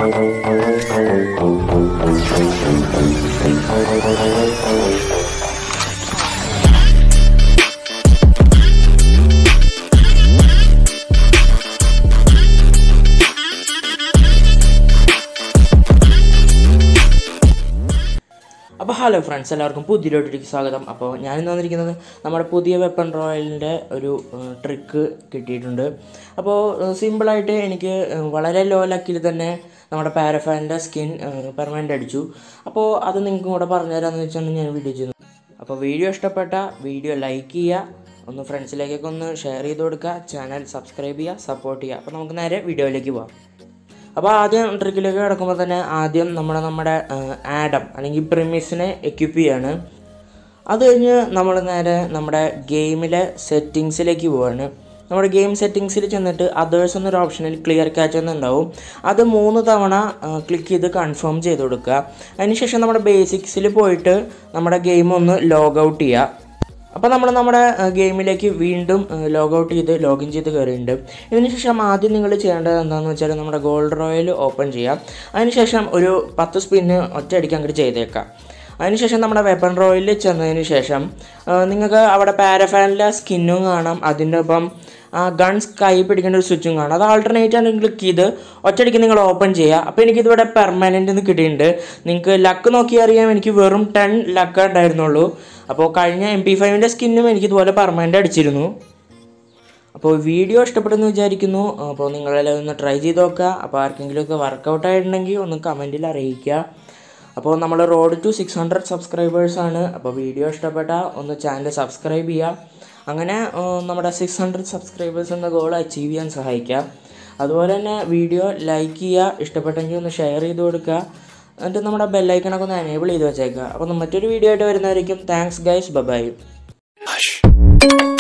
അപ്പോൾ hello friends എല്ലാവർക്കും പുതിയൊരു സ്വാഗതം അപ്പോൾ ഞാനിന്ന് വന്നിരിക്കുന്നത് നമ്മുടെ പുതിയ വെപ്പൺ റോയലിൻ്റെ ഒരു ട്രിക്ക് കിട്ടിയിട്ടുണ്ട് അപ്പോൾ സിമ്പിളായിട്ട് എനിക്ക് ഏഹ്, വളരെ ലോ ലക്കിൽ തന്നെ നമ്മുടെ പാരഫാനിൻ്റെ സ്കിൻ പെർമനൻ്റ് അടിച്ചു അപ്പോൾ അത് നിങ്ങൾക്കും കൂടെ പറഞ്ഞുതരാമെന്ന് വെച്ചാണ് ഞാൻ വീഡിയോ ചെയ്യുന്നത് അപ്പോൾ വീഡിയോ ഇഷ്ടപ്പെട്ട വീഡിയോ ലൈക്ക് ചെയ്യുക ഒന്ന് ഫ്രണ്ട്സിലേക്കൊക്കെ ഒന്ന് ഷെയർ ചെയ്ത് കൊടുക്കുക ചാനൽ സബ്സ്ക്രൈബ് ചെയ്യുക സപ്പോർട്ട് ചെയ്യുക അപ്പോൾ നമുക്ക് നേരെ വീഡിയോയിലേക്ക് പോകാം അപ്പോൾ ആദ്യം ട്രിക്കിലേക്ക് കിടക്കുമ്പോൾ തന്നെ ആദ്യം നമ്മൾ നമ്മുടെ ആഡം അല്ലെങ്കിൽ പ്രിമിസിനെ എക്യുപ്പ് ചെയ്യാണ് അത് കഴിഞ്ഞ് നമ്മൾ നേരെ നമ്മുടെ ഗെയിമിലെ സെറ്റിങ്സിലേക്ക് പോവാണ് നമ്മുടെ ഗെയിം സെറ്റിങ്സിൽ ചെന്നിട്ട് അതേഴ്സ് എന്നൊരു ഓപ്ഷനിൽ ക്ലിയർ ക്യാച്ച് എന്നുണ്ടാവും അത് മൂന്ന് തവണ ക്ലിക്ക് ചെയ്ത് കൺഫേം ചെയ്ത് കൊടുക്കുക അതിനുശേഷം നമ്മുടെ ബേസിക്സിൽ പോയിട്ട് നമ്മുടെ ഗെയിം ഒന്ന് ലോഗ് ഔട്ട് ചെയ്യുക അപ്പോൾ നമ്മൾ നമ്മുടെ ഗെയിമിലേക്ക് വീണ്ടും ലോഗ് ഔട്ട് ചെയ്ത് ലോഗിൻ ചെയ്ത് കയറിയിട്ടുണ്ട് ഇതിനുശേഷം ആദ്യം നിങ്ങൾ ചെയ്യേണ്ടത് എന്താണെന്ന് വെച്ചാൽ നമ്മുടെ ഗോൾഡ് റോയൽ ഓപ്പൺ ചെയ്യാം അതിനുശേഷം ഒരു പത്ത് സ്പിന്ന് ഒറ്റയടിക്ക് അങ്ങോട്ട് ചെയ്തേക്കാം അതിനുശേഷം നമ്മുടെ വെപ്പൺ റോയിൽ ചെന്നതിന് ശേഷം ആ, നിങ്ങൾക്ക് അവിടെ പാരഫാനിലെ സ്കിന്നും കാണാം അതിൻ്റെ ഒപ്പം ആ ഗൺസ് കൈ പിടിക്കേണ്ട ഒരു സ്വിച്ചും കാണാം അത് ആൾട്ടർനേറ്റ് ആണ് ക്ലിക്ക് ചെയ്ത് ഒറ്റയടിക്ക് നിങ്ങൾ ഓപ്പൺ ചെയ്യുക അപ്പോൾ എനിക്കിതിവിടെ പെർമനൻ്റ് എന്ന് കിട്ടിയിട്ടുണ്ട് നിങ്ങൾക്ക് ലക്ക് നോക്കി അറിയാം എനിക്ക് വെറും ടെൻ ലക്ക് ഉണ്ടായിരുന്നുള്ളൂ അപ്പോൾ കഴിഞ്ഞ എം പി ഫൈവിൻ്റെ സ്കിന്നും എനിക്ക് ഇതുപോലെ പെർമനൻ്റ് അടിച്ചിരുന്നു അപ്പോൾ വീഡിയോ ഇഷ്ടപ്പെടുന്നു വിചാരിക്കുന്നു അപ്പോൾ നിങ്ങളെല്ലാം ഒന്ന് ട്രൈ ചെയ്ത് നോക്കുക അപ്പോൾ ആർക്കെങ്കിലുമൊക്കെ വർക്കൗട്ട് ആയിട്ടുണ്ടെങ്കിൽ ഒന്ന് കമൻറ്റിൽ അറിയിക്കുക അപ്പോൾ നമ്മൾ റോഡ് ടു സിക്സ് ഹൺഡ്രഡ് സബ്സ്ക്രൈബേഴ്സാണ് അപ്പോൾ വീഡിയോ ഇഷ്ടപ്പെട്ട ഒന്ന് ചാനൽ സബ്സ്ക്രൈബ് ചെയ്യുക അങ്ങനെ ആ, നമ്മുടെ സിക്സ് ഹൺഡ്രഡ് സബ്സ്ക്രൈബേഴ്സ് എന്ന ഗോൾ അച്ചീവ് ചെയ്യാൻ സഹായിക്കാം അതുപോലെ തന്നെ വീഡിയോ ലൈക്ക് ചെയ്യുക ഇഷ്ടപ്പെട്ടെങ്കിൽ ഒന്ന് ഷെയർ ചെയ്ത് കൊടുക്കുക എന്നിട്ട് നമ്മുടെ ബെല്ലൈക്കണൊക്കെ ഒന്ന് എനേബിൾ ചെയ്ത് വെച്ചേക്കുക അപ്പോൾ മറ്റൊരു വീഡിയോ ആയിട്ട് വരുന്നതായിരിക്കും താങ്ക്സ് ഗൈസ് ബൈ